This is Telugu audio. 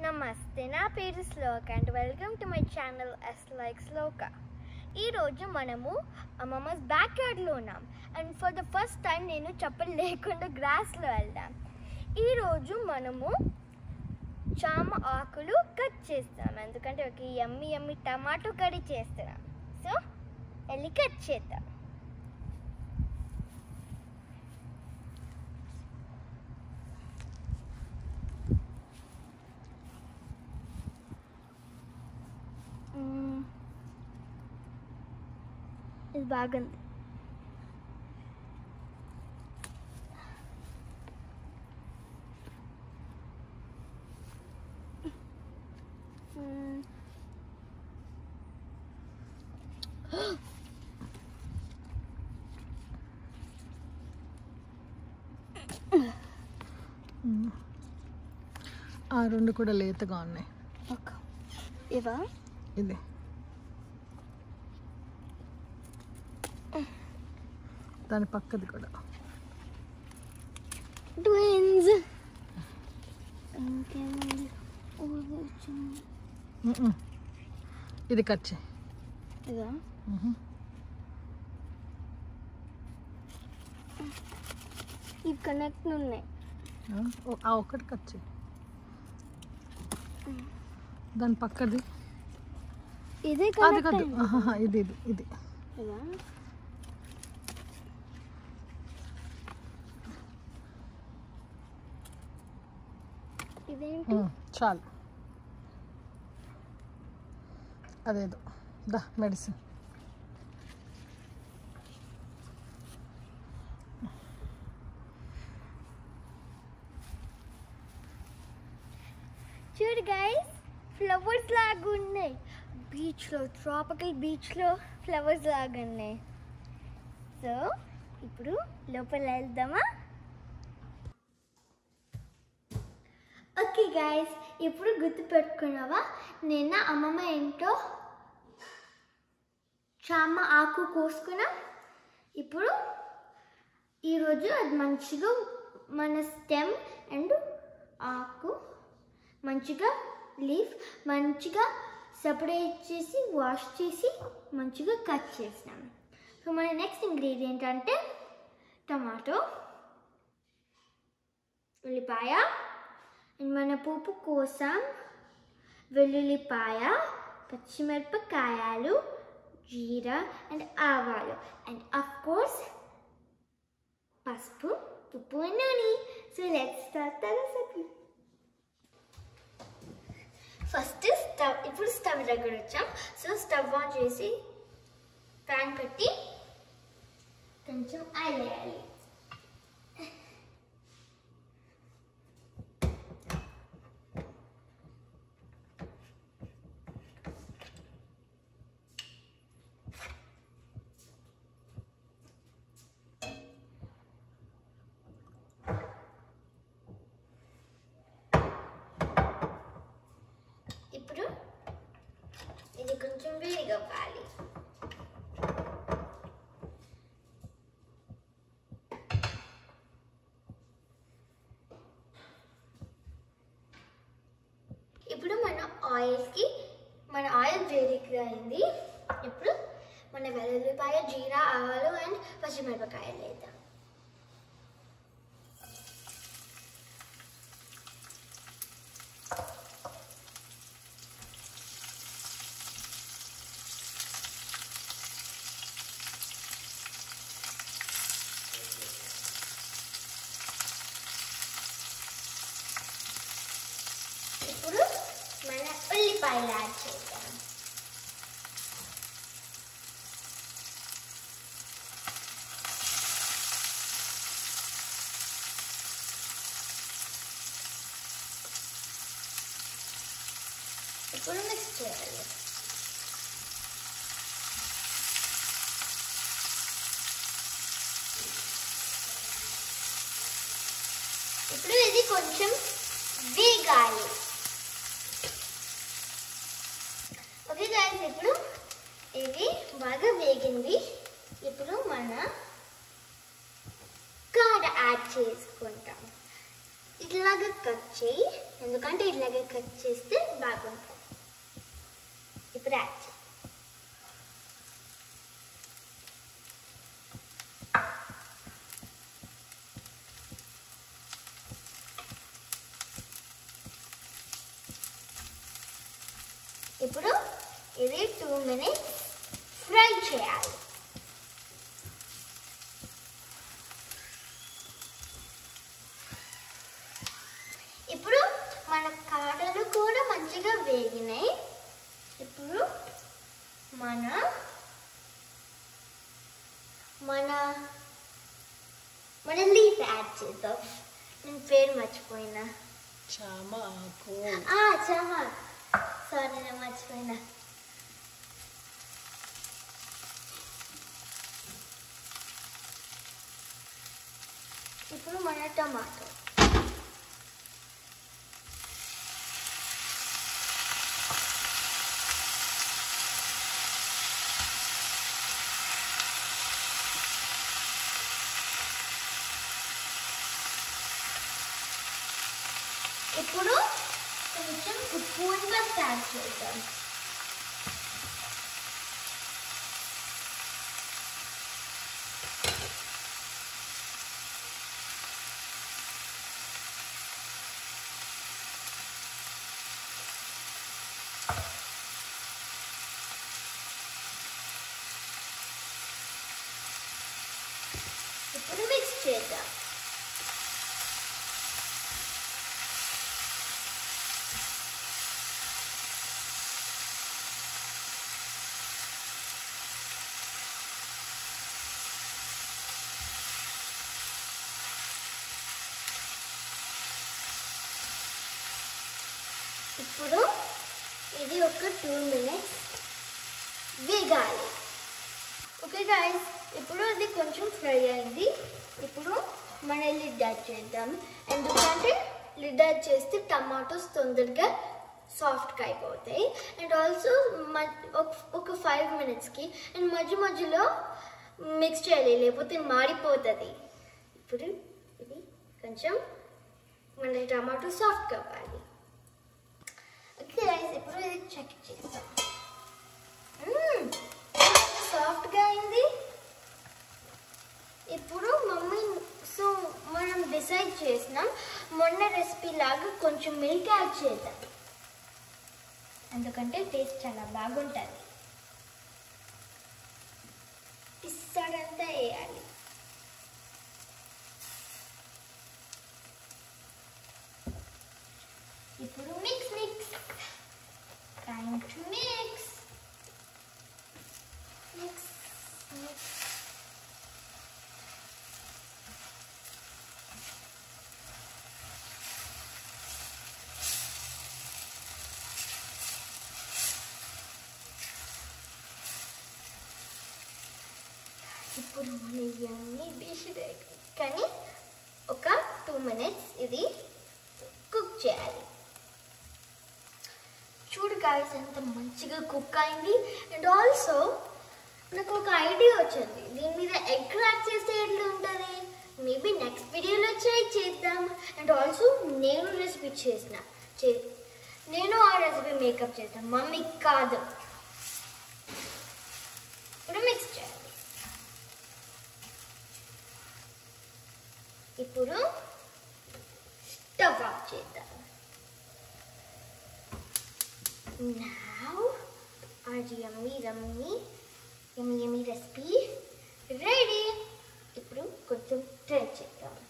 నమస్తే నా పేరు Shloka and welcome to my channel as like Shloka ఈరోజు మనము అమ్మమ్మస్ బ్యాక్ యార్డ్లో ఉన్నాం and for the first time నేను చెప్పలు లేకుండా గ్రాస్లో వెళ్దాం ఈరోజు మనము చామ ఆకులు కట్ చేస్తాం ఎందుకంటే ఒక ఎమ్మి ఎమ్మి టమాటో కర్రీ చేస్తున్నాం సో వెళ్ళి కట్ చేద్దాం మ్మ్. ఇది బాగుంది మ్మ్. ఆ రెండు కూడా లేతగా ఉన్నాయి ఒక ఇవా ఇది దాని పక్కది కూడా ట్విన్స్ ఇంకేముంది ఊరు వచ్చింది మ్మ్. ఇది కట్ చేయి ఇదా మ్మ్. ఇవి కనెక్ట్ ఉన్నాయి ఆ, ఓ- ఆ ఒక్కటి కట్ చేయి దాని పక్కది ఇదే అది కనెక్ట్ కాదు ఆహాహా, ఇది ఇది ఇది ఇదా ఇదేంటి మ్మ్. చాలు అదేదో దా మెడిసిన్ చూడు గైస్ ఫ్లవర్స్ లాగా ఉన్నాయి బీచ్లో ట్రాపికల్ బీచ్లో ఫ్లవర్స్ లాగా ఉన్నాయి సో ఇప్పుడు లోపల వెళ్దామా ఓకే గైస్ ఇప్పుడు గుర్తు పెట్టుకున్నావా నిన్న అమ్మమ్మ ఏంటో చామ ఆకు కోసుకున్నా ఇప్పుడు ఈరోజు అది మంచిగా మన స్టెమ్ అండ్ ఆకు మంచిగా లీఫ్ మంచిగా సపరేట్ చేసి వాష్ చేసి మంచిగా కట్ చేసినాం సో మన నెక్స్ట్ ఇంగ్రీడియంట్ అంటే టమాటో ఉల్లిపాయ అండ్ మన పోపు కోసం వెల్లుల్లిపాయ పచ్చిమిరపకాయలు జీరా అండ్ ఆవాలు అండ్ అఫ్ కోర్స్ పసుపు ఉప్పు and నూనె so let's start the recipe first stove ఇప్పుడు స్టవ్ దగ్గర వచ్చాం సో స్టవ్ ఆన్ చేసి ప్యాన్ పెట్టి కొంచెం ఆయిల్ వేయాలి ఇప్పుడు ఇది కొంచెం వేడిగా అవ్వాలి ఇప్పుడు మన ఆయిల్కి మన ఆయిల్ వేడిగా అయింది ఇప్పుడు మన వెల్లుల్లిపాయ జీరా ఆవాలు అండ్ పచ్చిమిరపకాయలు వేద్దాం ఇప్పుడు మన ఉల్లిపాయలు యాడ్ చేద్దాం ఇప్పుడు మిక్స్ చేయాలి ఇప్పుడు ఇది కొంచెం వేగాలి ఓకే గాయస్ ఇప్పుడు ఇది బాగా వేగింది ఇప్పుడు మన కాడ యాడ్ చేసుకుంటాం ఈ ఇట్లాగా కట్ చేయి ఎందుకంటే ఇట్లాగే కట్ చేస్తే బాగుంటుంది ఇప్పుడు యాడ్ చేయి ఇప్పుడు ఇది టూ మినిట్స్ ఫ్రై చేయాలి ఇప్పుడు మన కాడలు కూడా మంచిగా వేగినాయి ఇప్పుడు మన మన మన లీఫ్ యాడ్ చేద్దాం నేను పేరు మర్చిపోయినా చామాకు ఆ చామా సారీ నేను మర్చిపోయినా ఇప్పుడు మన టమాటో ఇప్పుడు కొంచెం ఉప్పు పసుపు యాడ్ చేద్దాం ఇప్పుడు మిక్స్ చేద్దాం ఇప్పుడు ఇది ఒక టూ మినిట్స్ వేగాలి ఓకే గాయస్ ఇప్పుడు అది కొంచెం ఫ్రై అయింది ఇప్పుడు మన లిడ్ యాడ్ చేద్దాం ఎందుకంటే లిడ్ యాడ్ చేస్తే టమాటోస్ తొందరగా సాఫ్ట్గా అయిపోతాయి అండ్ ఆల్సో ఒక ఫైవ్ మినిట్స్కి అండ్ మధ్య మధ్యలో మిక్స్ చేయాలి లేకపోతే మాడిపోతుంది ఇప్పుడు ఇది కొంచెం మన టమాటో సాఫ్ట్ అవ్వాలి ఓకే guys, ఇప్పుడు ఇది చెక్ చేద్దాం సాఫ్ట్గా అయింది ఇప్పుడు మమ్మీ సో మనం డిసైడ్ చేసినాం మొన్న రెసిపీ లాగా కొంచెం మిల్క్ యాడ్ చేద్దాం ఎందుకంటే టేస్ట్ చాలా బాగుంటుంది ఇస్తాడంతా వేయాలి ఇప్పుడు mix mix time to mix mix mix ఇప్పుడు మన ఇవన్నీ డిష్ రెడీ కానీ ఒక టూ మినిట్స్ ఇది కుక్ చేయాలి చూడు గాయస్ ఎంత మంచిగా కుక్ అయింది అండ్ ఆల్సో నాకు ఒక ఐడియా వచ్చింది దీని మీద ఎగ్ క్రాక్ చేస్తే ఎట్లా ఉంటుంది మేబీ నెక్స్ట్ వీడియోలో ట్రై చేద్దాం అండ్ ఆల్సో నేను రెసిపీ చేసిన చే నేను ఆ రెసిపీ మేకప్ చేద్దాం మమ్మీ కాదు ఇప్పుడు మిక్స్ చేయాలి ఇప్పుడు స్టవ్ ఆఫ్ చేద్దాం Now, our yummy, yummy, yummy, yummy recipe ready. ఇప్పుడు కొంచెం ట్రై చేద్దాం